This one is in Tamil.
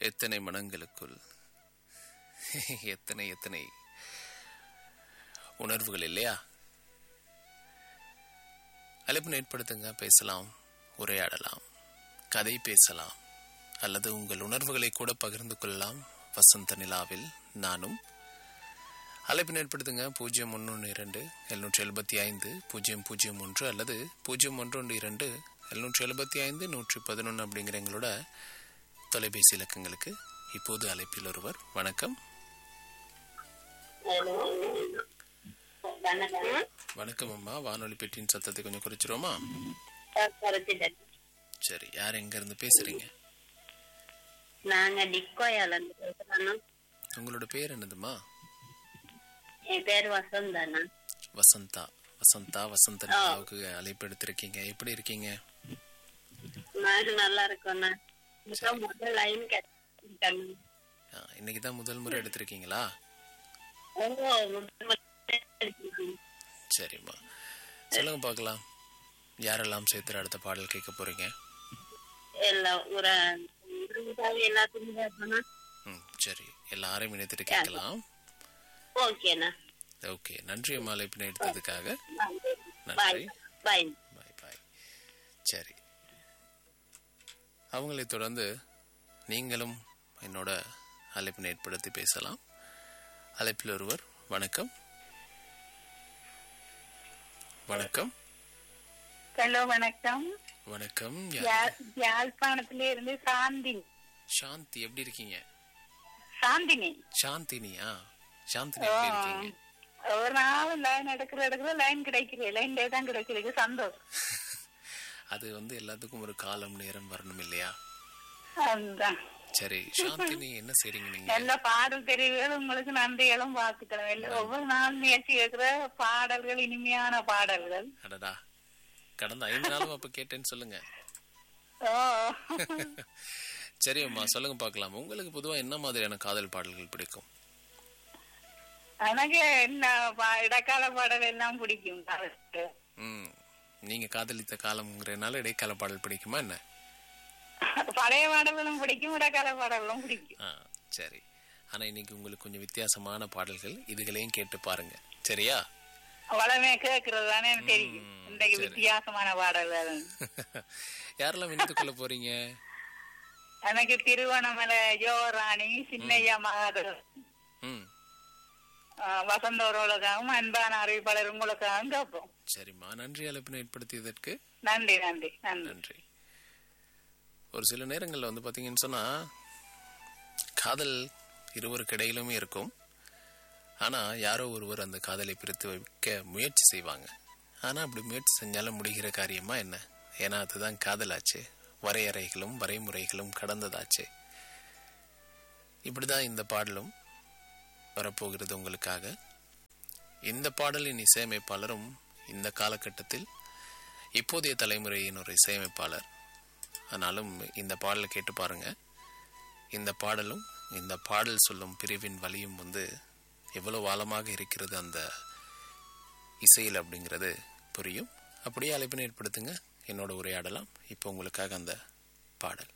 எத்தனை மனங்களுக்குள் எத்தனை எத்தனை உணர்வுகள் இல்லையா அழைப்பு ஏற்படுத்துங்க பேசலாம் உரையாடலாம் கதை பேசலாம் அல்லது உங்கள் உணர்வுகளை கூட பகிர்ந்து கொள்ளலாம் வசந்த நிலாவில் நானும் அழைப்பு ஏற்படுத்துங்க பூஜ்ஜியம் ஒன்று இரண்டு எழுநூற்றி எழுபத்தி ஐந்து பூஜ்ஜியம் பூஜ்ஜியம் ஒன்று அல்லது பூஜ்ஜியம் ஒன்று ஒன்று இரண்டு எழுநூற்றி எழுபத்தி ஐந்து நூற்றி பதினொன்று அப்படிங்கிற எங்களோட தொலைபேசி இலக்கங்களுக்கு இப்போது அழைப்பில் ஒருவர் வணக்கம் ஹலோ வணக்கம் வணக்கம் அம்மா வானொலி பெட்டியின் சத்தத்தை கொஞ்சம் குறைச்சிருவோமா குறைச்சிட்டேன் சரி யார் எங்க இருந்து பேசுறீங்க நாங்க டிக்கோயால இருந்து பேசுறோம் உங்களோட பேர் என்னதுமா என் பேர் வசந்தாண்ணா வசந்தா வசந்தா வசந்த நிலாவுக்கு அழைப்பு எடுத்திருக்கீங்க எப்படி இருக்கீங்க நான் நல்லா இருக்கோண்ணா இப்போ முதல் லைன் கேட்டேன் ஆ, இன்னைக்கு தான் முதல் முறை எடுத்திருக்கீங்களா ஓ முதல் முதல் சரிம்மா சொல்லுங்க பார்க்கலாம் யாரெல்லாம் சேர்த்து அடுத்த பாடல் கேட்க போறீங்க எல்லாம் ஒரு இருபதாவது எல்லாத்துக்கும் பேசணும்னா ம் சரி எல்லாரையும் இணைத்துட்டு கேட்கலாம் ஓகேண்ணா ஓகே நன்றி அம்மா அழைப்பினை எடுத்ததுக்காக பாய் நன்றி பாய் பாய் பாய் சரி அவங்களை தொடர்ந்து நீங்களும் என்னோட அழைப்பினை ஏற்படுத்தி பேசலாம் அழைப்பில் ஒருவர் வணக்கம் வணக்கம் ஹலோ வணக்கம் வணக்கம் யா- யா- யாழ்ப்பாணத்துல இருந்து சாந்தினி சாந்தி எப்படி இருக்கீங்க சாந்தினி சாந்தினியா சாந்தினி எப்படி இருக்கீங்க ஒரு நாள் லைன் எடுக்கிற எடுக்கிற லைன் கிடைக்கிறே லைன் தான் கிடைக்கிறது சந்தோஷம் அது வந்து எல்லாத்துக்கும் ஒரு காலம் நேரம் வரணும் இல்லையா அதுதான் சரி சாந்தினி என்ன செய்றீங்க நீங்க நல்ல பாடல் தெரிவுகள் உங்களுக்கு நன்றிகளும் வாழ்த்துக்களும் எல்லாம் ஒவ்வொரு நாள் முயற்சி இருக்கிற பாடல்கள் இனிமையான பாடல்கள் அடடா கடந்த ஐந்து நாளும் அப்ப கேட்டேன்னு சொல்லுங்க ஓ சரி அம்மா சொல்லுங்க பார்க்கலாம் உங்களுக்கு பொதுவா என்ன மாதிரியான காதல் பாடல்கள் பிடிக்கும் எனக்கு என்ன பா- இடைக்கால பாடல் எல்லாம் பிடிக்கும் பாடல்கள். ம் நீங்க காதலித்த காலம்ங்கிறனால இடைக்கால பாடல் பிடிக்குமா என்ன பழைய பாடல்களும் பிடிக்கும் இடைக்கால பாடல்களும் பிடிக்கும் ஆ சரி ஆனா இன்னைக்கு உங்களுக்கு கொஞ்சம் வித்தியாசமான பாடல்கள் இதுகளையும் கேட்டு பாருங்க சரியா வளமே கேட்கறது தானே எனக்கு தெரியும் ம், இன்றைக்கு சரி. வித்தியாசமான பாடல்கள் யாரெல்லாம் இணைத்துக் கொள்ள போறீங்க எனக்கு திருவண்ணாமலை யோராணி சின்னையா மகாதேவ் ம் வசந்தோரோளுக்காகவும் அன்பான அறிவிப்பாளர் உங்களுக்காகவும் கேட்போம் சரிம்மா நன்றி அழைப்பினை ஏற்படுத்தியதற்கு நன்றி நன்றி நன்றி நன்றி ஒரு சில நேரங்கள்ல வந்து பாத்தீங்கன்னு சொன்னா காதல் இருவருக்கு இடையிலுமே இருக்கும் ஆனா யாரோ ஒருவர் அந்த காதலை பிரித்து வைக்க முயற்சி செய்வாங்க ஆனா அப்படி முயற்சி செஞ்சாலும் முடிகிற காரியமா என்ன ஏன்னா அதுதான் காதலாச்சு வரையறைகளும் வரைமுறைகளும் கடந்ததாச்சு இப்படிதான் இந்த பாடலும் வரப்போகிறது உங்களுக்காக இந்த பாடலின் இசையமைப்பாளரும் இந்த காலகட்டத்தில் இப்போதைய தலைமுறையின் ஒரு இசையமைப்பாளர் ஆனாலும் இந்த பாடலை கேட்டு பாருங்க இந்த பாடலும் இந்த பாடல் சொல்லும் பிரிவின் வழியும் வந்து எவ்வளவு ஆழமாக இருக்கிறது அந்த இசையில் அப்படிங்கிறது புரியும் அப்படியே அழைப்பினை ஏற்படுத்துங்க என்னோட உரையாடலாம் இப்போ உங்களுக்காக அந்த பாடல்